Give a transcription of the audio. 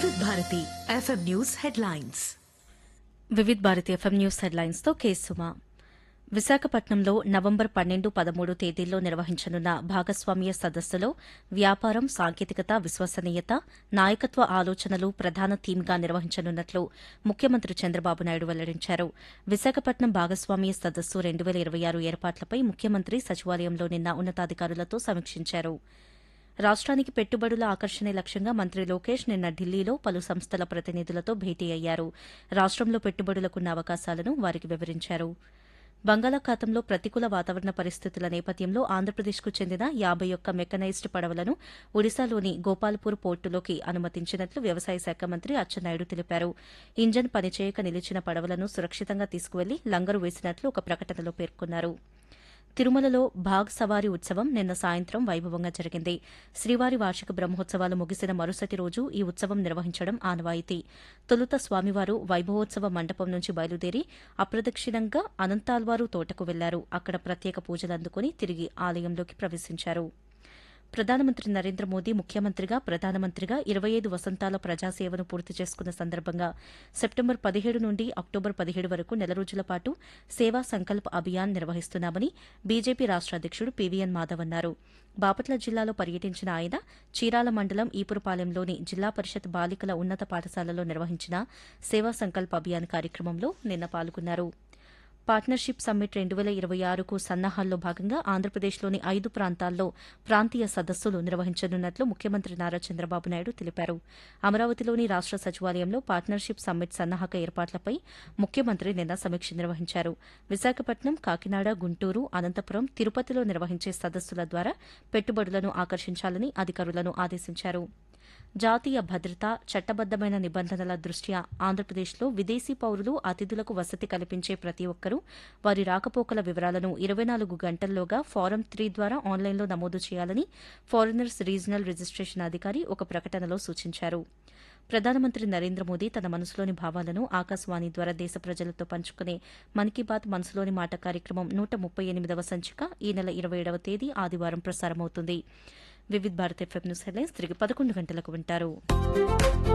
వివిధ Bharati FM news headlines Vividh Bharati FM news headlines తో కేసుమా విశాఖపట్నంలో నవంబర్ పన్నెండు పదమూడు తేదీల్లో నిర్వహించనున్న భాగస్వామ్య సదస్సులో వ్యాపారం సాంకేతికత విశ్వసనీయత నాయకత్వ ఆలోచనలు ప్రధాన థీమ్గా నిర్వహించనున్నట్లు ముఖ్యమంత్రి చంద్రబాబు నాయుడు వెల్లడించారు విశాఖపట్నం భాగస్వామ్య సదస్సు రెండు వేల ఇరవై ఆరు ఏర్పాట్లపై ముఖ్యమంత్రి సచివాలయంలో నిన్న ఉన్నతాధికారులతో సమీక్షించారు రాష్ట్రానికి పెట్టుబడుల ఆకర్షణే లక్ష్యంగా మంత్రి లోకేష్ నిన్న ఢిల్లీలో పలు సంస్థల ప్రతినిధులతో భేటీ అయ్యారు రాష్ట్రంలో పెట్టుబడులకున్న అవకాశాలను వారికి వివరించారు బంగాళాఖాతంలో ప్రతికూల వాతావరణ పరిస్థితుల నేపథ్యంలో ఆంధ్రప్రదేశ్కు చెందిన యాబై ఒక్క మెకనైజ్డ్ పడవలను ఒడిశాలోని గోపాల్పూర్ పోర్టులోకి అనుమతించినట్లు వ్యవసాయ శాఖ మంత్రి అచ్చెన్నాయుడు తెలిపారు ఇంజన్ పనిచేయక నిలిచిన పడవలను సురక్షితంగా తీసుకువెళ్లి లంగరు వేసినట్లు ఒక ప్రకటనలో పేర్కొన్నారు తిరుమలలో బాగ్ సవారి ఉత్సవం నిన్న సాయంత్రం వైభవంగా జరిగింది శ్రీవారి వార్షిక బ్రహ్మోత్సవాలు ముగిసిన మరుసటి రోజు ఈ ఉత్సవం నిర్వహించడం ఆనవాయితీ తొలుత స్వామివారు వైభవోత్సవ మండపం నుంచి బయలుదేరి అప్రదక్షిణంగా అనంతాల్వారు తోటకు వెళ్లారు అక్కడ ప్రత్యేక పూజలు అందుకుని తిరిగి ఆలయంలోకి ప్రవేశించారు ప్రధానమంత్రి నరేంద్ర మోదీ ముఖ్యమంత్రిగా ప్రధానమంత్రిగా ఇరవై ఐదు వసంతాల ప్రజాసేవను పూర్తి చేసుకున్న సందర్భంగా సెప్టెంబర్ పదిహేడు నుండి అక్టోబర్ పదిహేడు వరకు నెల రోజుల పాటు సేవా సంకల్ప్ అభియాన్ నిర్వహిస్తున్నామని బీజేపీ రాష్ట అధ్యకుడు పీవీఎన్ మాధవ్ అన్నారు బాపట్ల జిల్లాలో పర్యటించిన ఆయన చీరాల మండలం ఈపురపాలెంలోని జిల్లా పరిషత్ బాలికల ఉన్నత పాఠశాలలో నిర్వహించిన సేవా సంకల్ప్ అభియాన్ కార్యక్రమంలో నిన్న పాల్గొన్నారు పార్ట్నర్షిప్ సమ్మిట్ రెండు వేల ఇరవై ఆరుకు సన్నాహాల్లో భాగంగా ఆంధ్రప్రదేశ్లోని ఐదు ప్రాంతాల్లో ప్రాంతీయ సదస్సులు నిర్వహించనున్నట్లు ముఖ్యమంత్రి నారా చంద్రబాబు నాయుడు తెలిపారు అమరావతిలోని రాష్ట సచివాలయంలో పార్ట్నర్షిప్ సమ్మిట్ సన్నాహక ఏర్పాట్లపై ముఖ్యమంత్రి నిన్న సమీక్ష నిర్వహించారు విశాఖపట్నం కాకినాడ గుంటూరు అనంతపురం తిరుపతిలో నిర్వహించే సదస్సుల ద్వారా పెట్టుబడులను ఆకర్షించాలని అధికారులను ఆదేశించారు జాతీయ భద్రత చట్టబద్దమైన నిబంధనల దృష్ట్యా ఆంధ్రప్రదేశ్లో విదేశీ పౌరులు అతిథులకు వసతి కల్పించే ప్రతి ఒక్కరూ వారి రాకపోకల వివరాలను ఇరవై నాలుగు గంటల్లోగా ఫారం త్రీ ద్వారా ఆన్లైన్లో నమోదు చేయాలని ఫారినర్స్ రీజనల్ రిజిస్ట్రేషన్ అధికారి ఒక ప్రకటనలో సూచించారు ప్రధానమంత్రి నరేంద్ర మోదీ తన మనసులోని భావాలను ఆకాశవాణి ద్వారా దేశ ప్రజలతో పంచుకునే మన్ కీ బాత్ మనసులోని మాట కార్యక్రమం నూట ముప్పై ఎనిమిదవ సంచిక ఈ నెల ఇరవై ఏడవ తేదీ ఆదివారం ప్రసారమవుతుంది Vividh Bharat FM news headlines తిరిగి పదకొండు గంటలకు వింటారు